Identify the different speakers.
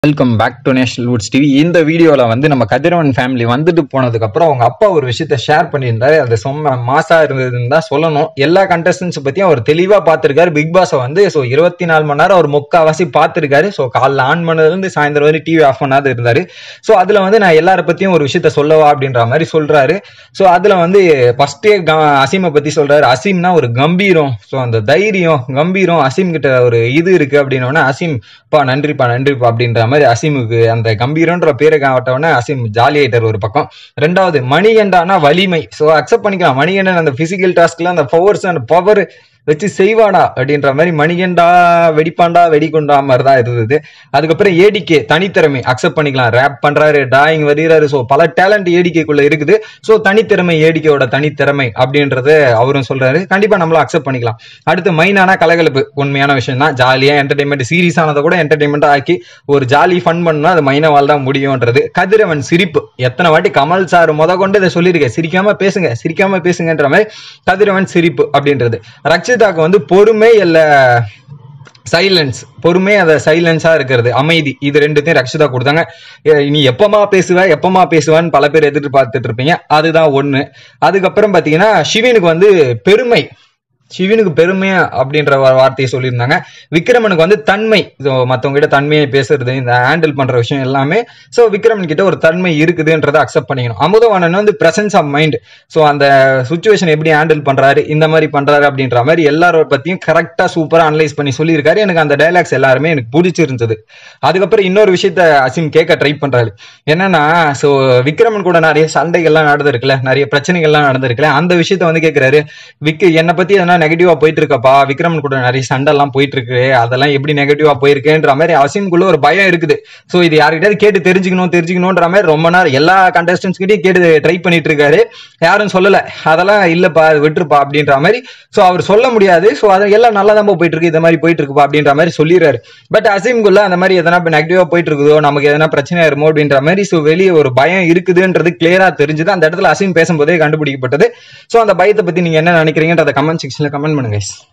Speaker 1: Welcome back to National Woods TV இந்த வீடியோவில் வந்து நம்ம கதிரவன் ஃபேமிலி வந்துட்டு போனதுக்கப்புறம் அவங்க அப்பா ஒரு விஷயத்த ஷேர் பண்ணியிருந்தாரு அது சொம்ம மாசா இருந்ததுன்னு தான் சொல்லணும் எல்லா கண்டஸ்டன்ஸ் பற்றியும் அவர் தெளிவாக பார்த்துருக்காரு பிக் பாஸை வந்து ஸோ இருபத்தி நாலு மணி நேரம் அவர் முக்கால்வாசி பார்த்துருக்காரு ஸோ காலைல ஆன் பண்ணதுலேருந்து சாயந்தரம் வரை டிவி ஆஃப் பண்ணாது இருந்தார் ஸோ அதில் வந்து நான் எல்லாரை பற்றியும் ஒரு விஷயத்த சொல்லவா அப்படின்ற மாதிரி சொல்கிறாரு ஸோ அதில் வந்து ஃபஸ்ட்டே அசீமை பற்றி சொல்கிறாரு அசீம்னா ஒரு கம்பீரம் ஸோ அந்த தைரியம் கம்பீரம் அசீம் கிட்ட ஒரு இது இருக்குது அப்படின்னோடனே அசீம் பா நன்றிப்பா நன்றிப்பா அப்படின்ற மாதிரி அசீமுக்கு அந்த கம்பீரன்ற பேரை காட்டவுடனே அசீம் ஜாலி ஆயிட்டார் ஒரு பக்கம் ரெண்டாவது மணிகண்டானா வலிமை ஸோ அக்செப்ட் பண்ணிக்கலாம் மணிகண்டன் அந்த பிசிக்கல் டாஸ்க்ல அந்த பவர்ஸ் அந்த பவர் வச்சு செய்வாடா அப்படின்ற மாதிரி மணிகண்டா வெடிப்பாண்டா வெடிக்குண்டா மாதிரி தான் இருந்தது அதுக்கப்புறம் ஏடிகே தனித்திறமை அக்செப்ட் பண்ணிக்கலாம் ரேப் பண்றாரு டிராயிங் வரைகிறாரு ஸோ பல டேலண்ட் ஏடிகேக்குள்ள இருக்குது ஸோ தனித்திறமை ஏடிகேவோட தனித்திறமை அப்படின்றத அவரும் சொல்றாரு கண்டிப்பா நம்மளும் அக்செப்ட் பண்ணிக்கலாம் அடுத்து மைனானா கலகலப்பு உண்மையான விஷயம் தான் ஜாலியா என்டர்டைன்மெண்ட் சீரியஸ் ஆனதை கூட என்டர்டைன்மெண்டா ஆக்கி ஒரு ஜாலி ஃபன் பண்ணா அது மைனவால் தான் முடியும்ன்றது கதிரவன் சிரிப்பு எத்தனை வாட்டி கமல் சார் முத கொண்டு இதை சொல்லியிருக்கேன் சிரிக்காம பேசுங்க சிரிக்காம பேசுங்கன்ற மாதிரி கதிரவன் சிரிப்பு அப்படின்றது ரக்ஷிதாக்கு வந்து பொறுமை இல்ல சைலன்ஸ் பொறுமை அதை சைலன்ஸா இருக்கிறது அமைதி இது ரெண்டுத்தையும் ரக்ஷிதா கொடுத்தாங்க எ- நீ எப்பமா பேசுவ எப்பமா பேசுவான்னு பல பேர் எதிர்த்து பார்த்துட்டு இருப்பீங்க அதுதான் ஒண்ணு அதுக்கப்புறம் பாத்தீங்கன்னா சிவனுக்கு வந்து பெருமை சிவனுக்கு பெருமை அப்படின்ற ஒரு வார்த்தையை சொல்லியிருந்தாங்க விக்ரமனுக்கு வந்து தன்மை ஸோ மற்றவங்க கிட்ட தன்மையை பேசுறது இந்த ஹேண்டில் பண்ற விஷயம் எல்லாமே ஸோ விக்ரமன் கிட்ட ஒரு தன்மை இருக்குதுன்றதை அக்செப்ட் பண்ணிக்கணும் அமுதவாணன் வந்து பிரசன்ஸ் ஆஃப் மைண்ட் ஸோ அந்த சுச்சுவேஷன் எப்படி ஹேண்டில் பண்றாரு இந்த மாதிரி பண்றாரு அப்படின்ற மாதிரி எல்லாரோட பத்தியும் கரெக்டா சூப்பரா அனலைஸ் பண்ணி சொல்லியிருக்காரு எனக்கு அந்த டைலாக்ஸ் எல்லாருமே எனக்கு பிடிச்சிருந்தது அதுக்கப்புறம் இன்னொரு விஷயத்த அசிம் கேட்க ட்ரை பண்றாரு என்னன்னா ஸோ விக்ரமன் கூட நிறைய சண்டைகள்லாம் நடந்திருக்குல்ல நிறைய பிரச்சனைகள்லாம் நடந்திருக்குல்ல அந்த விஷயத்த வந்து கேட்கிறாரு விக் என்னை பத்தி எதனா நெகட்டிவா போயிட்டு இருக்கப்பா விக்ரமன் கூட நிறைய சண்டை எல்லாம் போயிட்டு இருக்கு அதெல்லாம் எப்படி நெகட்டிவா போயிருக்குன்ற மாதிரி அசிம்குள்ள ஒரு பயம் இருக்குது ஸோ இது யார்கிட்டயாவது கேட்டு தெரிஞ்சுக்கணும் தெரிஞ்சுக்கணுன்ற மாதிரி ரொம்ப நேரம் எல்லா கண்டஸ்டன்ஸ் கிட்டயும் கேட்டு ட்ரை பண்ணிட்டு இருக்காரு யாரும் சொல்லல அதெல்லாம் இல்லப்பா அது விட்டுருப்பா அப்படின்ற மாதிரி ஸோ அவர் சொல்ல முடியாது ஸோ அது எல்லாம் நல்லா தான் போயிட்டு இருக்கு இந்த மாதிரி போயிட்டு இருக்குப்பா அப்படின்ற மாதிரி சொல்லிடுறாரு பட் அசீம்குள்ள அந்த மாதிரி எதனா நெகட்டிவா போயிட்டு இருக்குதோ நமக்கு எதனா பிரச்சனை இருமோ அப்படின்ற மாதிரி ஸோ வெளியே ஒரு பயம் இருக்குதுன்றது கிளியரா தெரிஞ்சது அந்த இடத்துல அசீம் பேசும்போதே கண்டுபிடிக்கப்பட்டது ஸோ அந்த பயத்தை பத்தி நீங்க என்ன நினைக்கிறீங்கன்றத கமெண்ட் செக்ஷன்ல கமெண்ட் பண்ணுங்க guys.